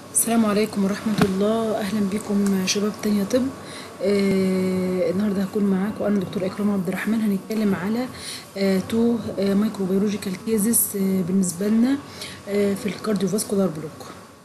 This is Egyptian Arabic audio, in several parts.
السلام عليكم ورحمة الله أهلا بكم شباب تانية طب آه النهاردة هكون معاكم أنا دكتور إكرام عبد الرحمن هنتكلم على آه تو آه مايكروبيولوجيكال كيزز آه بالنسبة لنا آه في الكارديوفاسكولار بلوك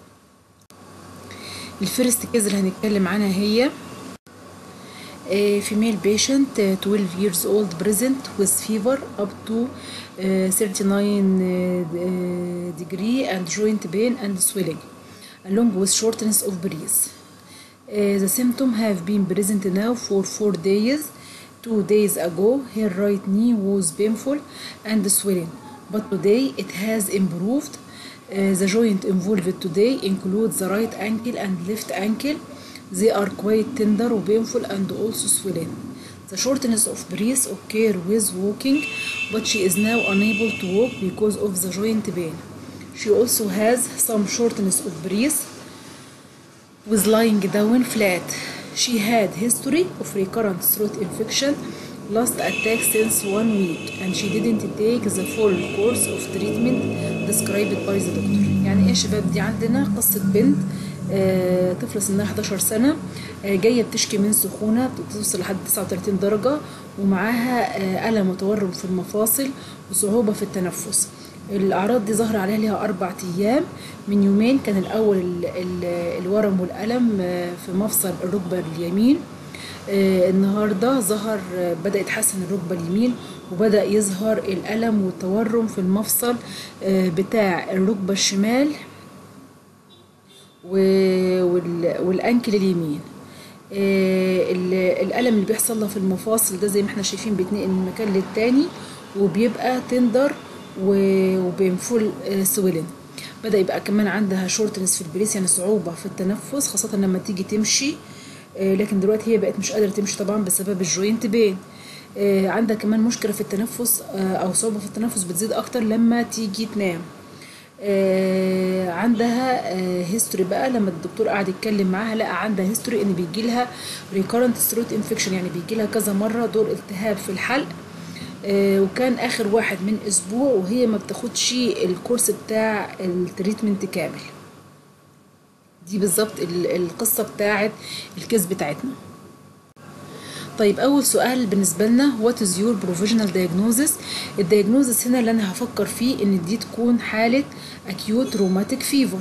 الفيرست كيز اللي هنتكلم عنها هي uh, female patient uh, 12 years old present with fever up to uh, 39 uh, degree and joint pain and swelling along with shortness of breath. Uh, the symptoms have been present now for four days. Two days ago, her right knee was painful and swelling, but today it has improved. Uh, the joint involved today includes the right ankle and left ankle. They are quite tender, painful, and also swelling. The shortness of breath occur with walking, but she is now unable to walk because of the joint pain. She also has some shortness of breath with lying down flat. She had history of recurrent throat infection last attack since one week and she didn't take the full course of treatment described by the doctor. يعني ايه يا شباب دي عندنا قصة بنت آه طفلة سنها 11 سنة آه جاية بتشكي من سخونة بتوصل لحد 39 درجة ومعاها آه ألم وتورم في المفاصل وصعوبة في التنفس الأعراض دي ظهر عليها ليها أربع أيام من يومين كان الأول ال ال الورم والألم في مفصل الركبة اليمين النهاردة ظهر بدأ يتحسن الركبة اليمين وبدأ يظهر الألم والتورم في المفصل بتاع الركبة الشمال والأنكل اليمين الألم اللي بيحصل لها في المفاصل ده زي ما احنا شايفين بيتنقل من مكان للتاني وبيبقى تندر وبينفول سويلن بدا يبقى كمان عندها شورتنس في البريس يعني صعوبه في التنفس خاصه لما تيجي تمشي لكن دلوقتي هي بقت مش قادره تمشي طبعا بسبب الجوينت بين عندها كمان مشكله في التنفس او صعوبه في التنفس بتزيد اكتر لما تيجي تنام عندها هيستوري بقى لما الدكتور قعد يتكلم معاها لقى عندها هيستوري ان بيجي لها ريكارنت ثروت انفكشن يعني بيجي لها كذا مره دور التهاب في الحلق وكان اخر واحد من اسبوع وهي ما بتاخدش الكورس بتاع التريتمنت كامل دي بالظبط القصه بتاعت الكيس بتاعتنا طيب اول سؤال بالنسبه لنا وات از يور بروفيشنال diagnosis الدياجنوزس هنا اللي انا هفكر فيه ان دي تكون حاله acute rheumatic fever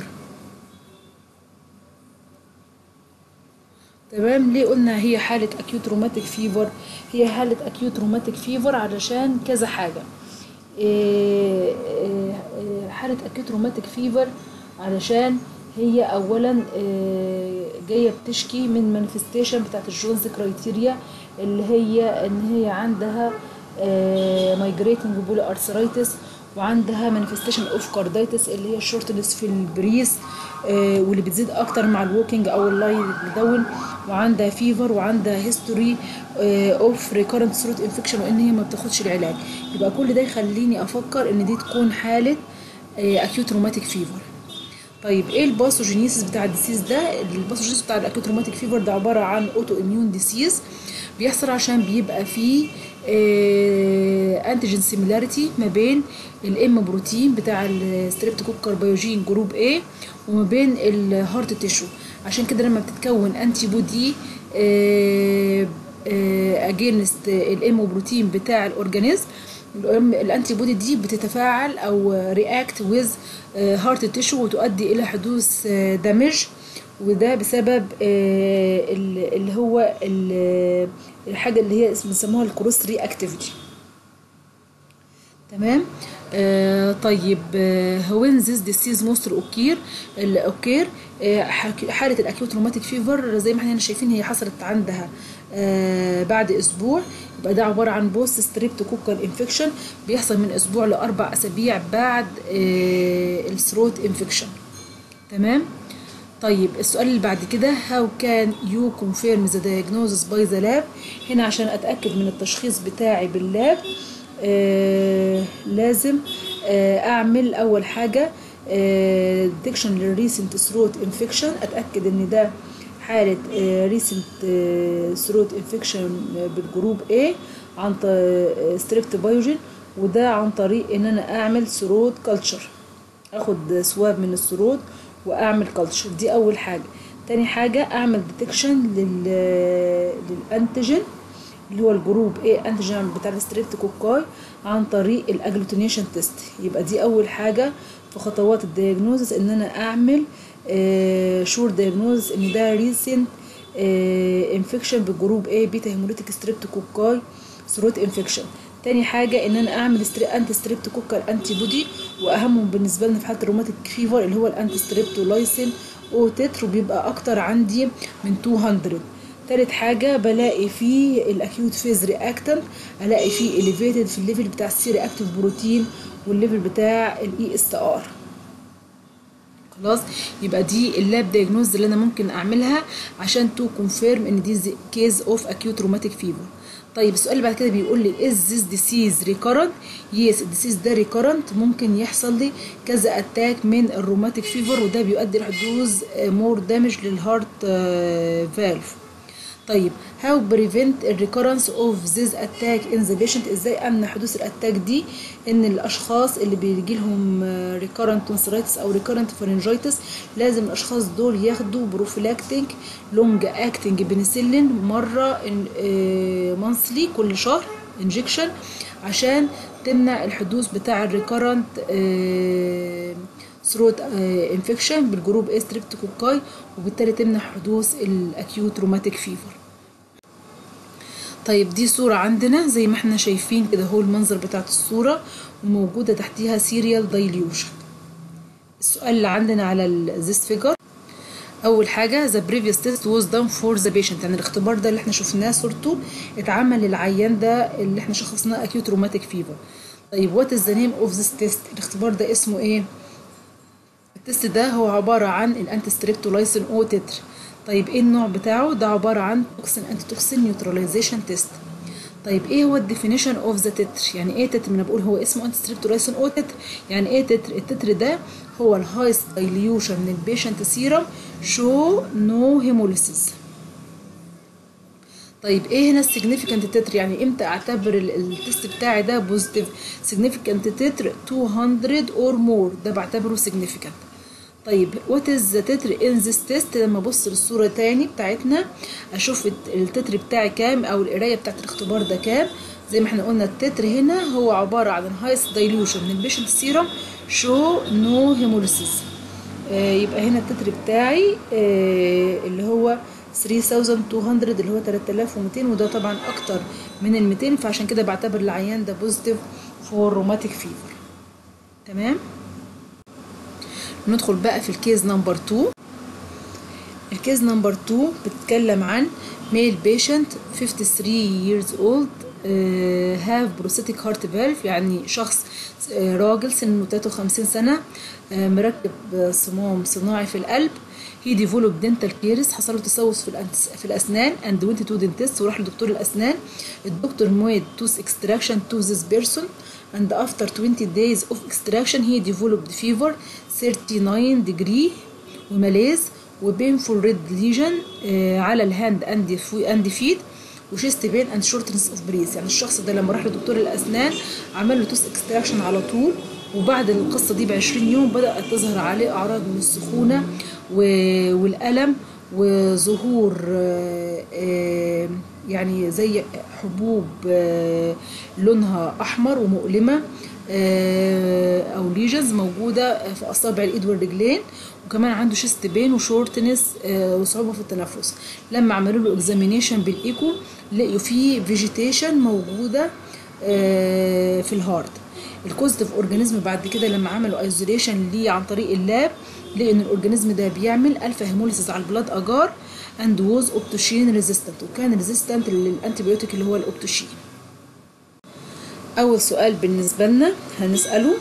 تمام ليه قلنا هي حالة أكيوت روماتيك فيفر هي حالة أكيوت روماتيك فيفر علشان كذا حاجة إيه إيه حالة أكيوت روماتيك فيفر علشان هي أولا إيه جاية بتشكي من مانيفستيشن بتاعت الجونز كرايتيريا اللي هي إن هي عندها مايجريتنج بولي أرثرايتس وعندها مانيفستيشن اوف كاردايتس اللي هي الشورتنس في البريس آه واللي بتزيد اكتر مع الووكينج او اللاي داون وعندها فيفر وعندها هيستوري اوف ريكارنت ثروت انفكشن وان هي ما بتاخدش العلاج يبقى كل ده يخليني افكر ان دي تكون حاله اكيوت روماتيك فيفر طيب ايه الباثوجينيسيس بتاع الديسيز ده الباثوجينيسيس بتاع الاكيوت روماتيك فيفر ده عباره عن اوتو اميون ديسيز بيحصل عشان بيبقى فيه انتيجين سيميلاريتي ما بين الام بروتين بتاع الستريبتوكوكر بايوجين جروب A وما بين الهارت تيشو عشان كده لما بتتكون انتي بودي اجينست الام بروتين بتاع الاورجانيزم الانتي بودي دي بتتفاعل او رياكت ويز هارت تيشو وتؤدي الى حدوث دمج وده بسبب اللي هو الحاجه اللي هي بنسموها الكروس رياكتيفيتي تمام آه طيب وين ذيس ديسيز موستر اوكير الاوكير آه حاله الاكيوت روماتيك فيفر زي ما احنا شايفين هي حصلت عندها آه بعد اسبوع يبقى ده عباره عن بوست ستريبتوكوكال انفكشن بيحصل من اسبوع لاربع اسابيع بعد آه الثروت انفكشن تمام طيب السؤال اللي بعد كده how can you confirm the diagnosis by the lab هنا عشان اتاكد من التشخيص بتاعي باللاب آه لازم آه اعمل اول حاجه ديكشن للريسنت ثروت انفكشن اتاكد ان ده حاله ريسنت ثروت انفكشن بالجروب A عن ستريبت بايوجين وده عن طريق ان انا اعمل ثروت كلتشر اخد سواب من الثروت واعمل كلتشر دي اول حاجه تاني حاجه اعمل ديتكشن لل للانتيجين اللي هو الجروب A انتيجين بتاع الستريبتوكوكاي عن طريق الاجلوتينيشن تيست يبقى دي اول حاجه في خطوات الدياجنوزس ان انا اعمل شور دياجنوزس ان ده ريسنت انفكشن بالجروب A بيتا هيموليتيك ستريبتوكوكاي ثروت انفكشن تاني حاجة ان انا اعمل ستري انتي ستريبتوكوكال انتي بودي واهمهم بالنسبة لنا في حالة الروماتيك فيفر اللي هو الانتي ستريبتولايسين او تتر وبيبقى اكتر عندي من 200 تالت حاجة بلاقي فيه الاكيوت فيز رياكتنت الاقي فيه elevated في الليفل بتاع السي رياكتيف بروتين والليفل بتاع الاي اس ار خلاص يبقى دي اللاب دايجنوز اللي انا ممكن اعملها عشان تو كونفيرم ان دي كيز اوف اكيوت روماتيك فيفر طيب السؤال اللي بعد كده بيقول لي از ذيس ديسيز ريكارنت يس الديسيز ده ريكارنت ممكن يحصل لي كذا اتاك من الروماتيك فيفر وده بيؤدي لحدوث مور دامج للهارت فالف طيب how prevent الريكورنس اوف this attack in the patient ازاي امنع حدوث الاتاك دي ان الاشخاص اللي بيجي لهم recurrent tonsillitis او recurrent pharyngitis لازم الاشخاص دول ياخدوا بروفيلاكتيك لونج اكتنج بنسلين مره مانثلي كل شهر انجكشن عشان تمنع الحدوث بتاع الريكورنت ثروت انفكشن بالجروب A ستريبتوكوكاي وبالتالي تمنع حدوث الاكيوت روماتيك فيفر طيب دي صورة عندنا زي ما احنا شايفين كده هو المنظر بتاعت الصورة وموجودة تحتيها سيريال دايليوشن السؤال اللي عندنا على this figure اول حاجه the previous test was done for the patient يعني الاختبار ده اللي احنا شفناه صورته اتعمل للعيان ده اللي احنا شخصناه acute rheumatic fever طيب what is the name of this test الاختبار ده اسمه ايه التست ده هو عباره عن الانتي ستريبتولايسين او تتر طيب ايه النوع بتاعه ده عباره عن توكسين انتي توكسين نيوتراليزيشن تيست طيب ايه هو الديفينيشن اوف ذا تتر يعني ايه تتر من بقول هو اسمه انتي ستريبتولايسين او تتر يعني ايه تتر التتر ده هو الهايست دايليوشن من البيشنت سيرم شو نو هيموليسيس طيب ايه هنا السيجنيفيكانت تتر يعني امتى اعتبر التست بتاعي ده بوزيتيف سيجنيفيكانت تتر 200 اور مور ده بعتبره سيجنيفيكانت طيب وات از ذا تتر ان ذيس تيست لما ابص للصوره تاني بتاعتنا اشوف التتر بتاعي كام او القرايه بتاعت الاختبار ده كام زي ما احنا قلنا التتر هنا هو عباره عن الهايست دايلوشن من البيشنت سيرم شو نو هيموليسيس آه يبقى هنا التتر بتاعي آه اللي هو 3200 اللي هو 3200 وده طبعا اكتر من ال 200 فعشان كده بعتبر العيان ده بوزيتيف فور روماتيك فيفر تمام ندخل بقى في الكيز نمبر 2 الكيز نمبر 2 بتتكلم عن ميل بيشنت 53 years old هاف بروستاتيك هارت فالف يعني شخص uh, راجل سنه 53 سنة uh, مركب صمام صناعي في القلب هي ديفولوب دنتال كيرس حصل له تسوس في في الاسنان اند ونت تو دنتست وراح لدكتور الاسنان الدكتور مويد توث اكستراكشن تو ذيس بيرسون and after 20 days of extraction he developed fever 39 degree وملاذ وبينفول ريد ليجن على الهاند اند اند فيت وشيست بين اند شورتنس اوف بريز يعني الشخص ده لما راح لدكتور الاسنان عمل له توس اكستراكشن على طول وبعد القصه دي ب 20 يوم بدات تظهر عليه اعراض من السخونه والالم وظهور يعني زي حبوب لونها احمر ومؤلمه او ليجنز موجوده في اصابع الايد والرجلين وكمان عنده شيست بين وشورتنس وصعوبه في التنفس لما عملوا له اكزامينيشن بالايكو لقيوا فيه فيجيتيشن موجوده في الهارت الكوزيتيف اورجانيزم بعد كده لما عملوا ايزوليشن ليه عن طريق اللاب لقوا ان الاورجانيزم ده بيعمل الفا هيموليسيس على البلاد اجار اند ووز اوبتوشين ريزيستنت وكان ريزيستنت للانتيبيوتيك اللي هو الاوبتوشين اول سؤال بالنسبه لنا هنساله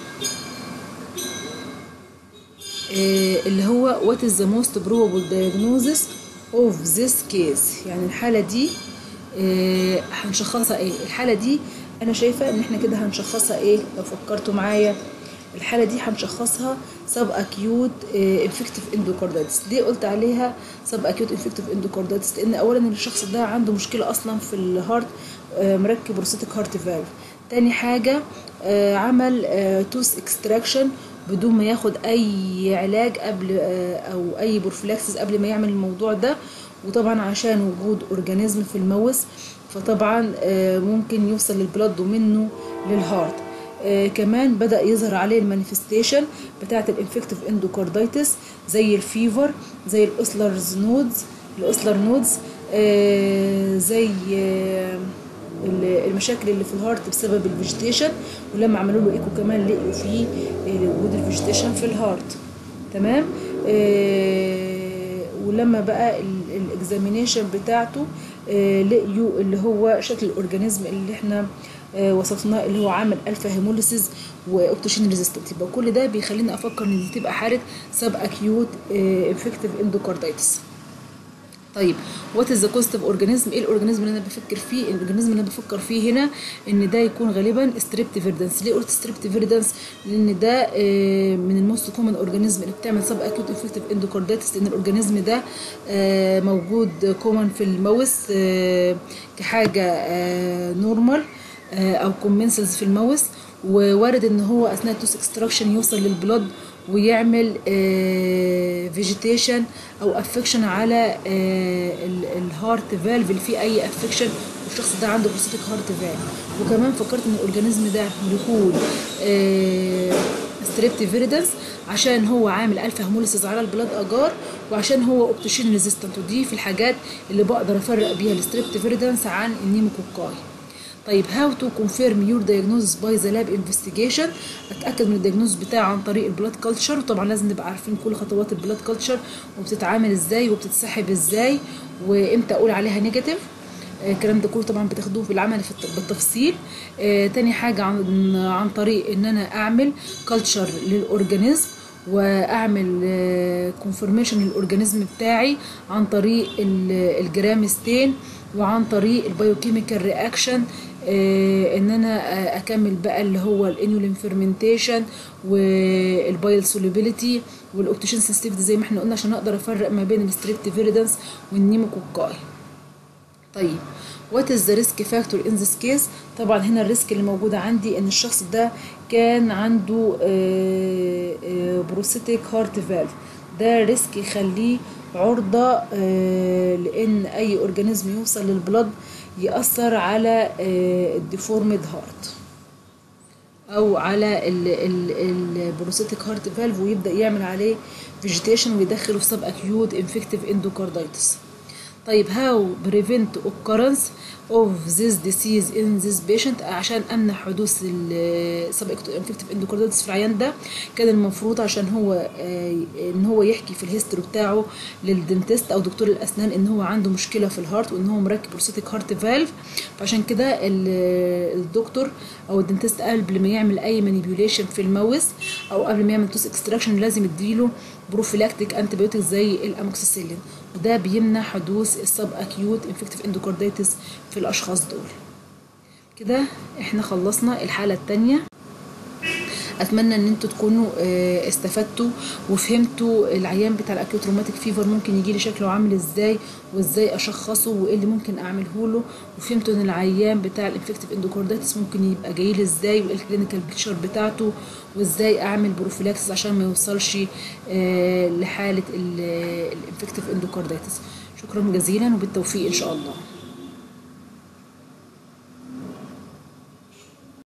إيه اللي هو what is the most probable diagnosis of this case يعني الحاله دي إيه هنشخصها ايه الحاله دي انا شايفه ان احنا كده هنشخصها ايه لو فكرتوا معايا الحاله دي هنشخصها سب اكيوت انفكتيف اندوكاردايتس ليه قلت عليها سب اكيوت انفكتيف اندوكاردايتس لان اولا الشخص ده عنده مشكله اصلا في الهارت مركب بروستاتيك هارت فالف تاني حاجه عمل توس اكستراكشن بدون ما ياخد اي علاج قبل آه، او اي بروفلاكسس قبل ما يعمل الموضوع ده وطبعا عشان وجود اورجانيزم في الموس فطبعا آه، ممكن يوصل للبلد ومنه للهارت آه كمان بدا يظهر عليه المانيفستيشن بتاعه الانفكتيف اندوكاردايتس زي الفيفر زي الاوسلرز نودز الاوسلر نودز آه زي آه المشاكل اللي في الهارت بسبب الفيجيتيشن ولما عملوا له ايكو كمان لقوا فيه وجود الفيجيتيشن في الهارت تمام آه ولما بقى الاكزامينيشن بتاعته آه لقيوا اللي هو شكل الاورجانيزم اللي احنا آه وصفناه اللي هو عامل الفا هيموليسيس واوبتوشين ريزيستنت يبقى كل ده بيخليني افكر ان دي تبقى حاله سب اكيوت انفكتيف اندوكاردايتس طيب وات از ذا كوست اوف اورجانيزم ايه الاورجانيزم اللي انا بفكر فيه الاورجانيزم اللي انا بفكر فيه هنا ان ده يكون غالبا ستريبتيفيردنس ليه قلت ستريبتيفيردنس لان ده آه من الموست كومن اورجانيزم اللي بتعمل سب اكيوت انفكتيف اندوكاردايتس لان الاورجانيزم ده آه موجود كومن في الماوس آه كحاجه نورمال او كومنسلز في الماوس ووارد ان هو اثناء التوس اكستراكشن يوصل للبلد ويعمل فيجيتيشن او افكشن على الهارت فالف اللي فيه اي افكشن والشخص ده عنده بروستاتيك هارت فالف وكمان فكرت ان الاورجانيزم ده يكون ستريبتيفيردنس عشان هو عامل الفا هيموليسيس على البلاد اجار وعشان هو اوبتوشين ريزيستنت ودي في الحاجات اللي بقدر افرق بيها الستريبتيفيردنس عن النيموكوكاي طيب هاو تو كونفيرم يور دايجنوزس باي ذا لاب انفستيجيشن اتاكد من الدايجنوز بتاعي عن طريق البلاد كلتشر وطبعا لازم نبقى عارفين كل خطوات البلاد كلتشر وبتتعامل ازاي وبتتسحب ازاي وامتى اقول عليها نيجاتيف الكلام ده كله طبعا بتاخدوه في العمل بالتفصيل آه تاني حاجه عن عن طريق ان انا اعمل كلتشر للاورجانيزم واعمل كونفرميشن للاورجانيزم بتاعي عن طريق الجرام ستين وعن طريق البايوكيميكال رياكشن آه ان انا اكمل بقى اللي هو الانيولين فيرمنتيشن والبايل سوليبيليتي والاوبتيشن سنسيتيفيتي زي ما احنا قلنا عشان اقدر افرق ما بين الستريبتيفيردنس والنيموكوكاي طيب وات از ذا ريسك فاكتور ان ذيس كيس طبعا هنا الريسك اللي موجود عندي ان الشخص ده كان عنده بروستاتيك هارت فالف ده ريسك يخليه عرضة لان اي اورجانيزم يوصل للبلد يأثر على الديفورمد هارت او على البروستاتيك هارت فالف ويبدا يعمل عليه فيجيتيشن ويدخله في سب اكيوت انفكتيف اندوكاردايتس طيب هاو بريفنت occurrence of this disease in this patient عشان امنع حدوث السب انفكتيف اندوكاردايتس في العيان ده كان المفروض عشان هو آه ان هو يحكي في الهيستوري بتاعه للدنتست او دكتور الاسنان ان هو عنده مشكله في الهارت وان هو مركب بروستاتيك هارت فالف فعشان كده الدكتور او الدنتست قبل ما يعمل اي مانيبيوليشن في الماوس او قبل ما يعمل توس اكستراكشن لازم يديله بروفيلاكتيك انتيبيوتيك زي الاموكسيسيلين وده بيمنع حدوث السب اكيوت انفكتيف اندوكاردايتس في الاشخاص دول كده احنا خلصنا الحاله الثانيه اتمنى ان انتوا تكونوا استفدتوا وفهمتوا العيان بتاع الاكيوت روماتيك فيفر ممكن يجي لي شكله عامل ازاي وازاي اشخصه وايه اللي ممكن اعمله له وفهمتوا ان العيان بتاع الانفكتيف اندوكاردايتس ممكن يبقى جاي لي ازاي وايه الكلينيكال بيكتشر بتاعته وازاي اعمل بروفيلاكسس عشان ما يوصلش لحاله الانفكتيف اندوكاردايتس شكرا جزيلا وبالتوفيق ان شاء الله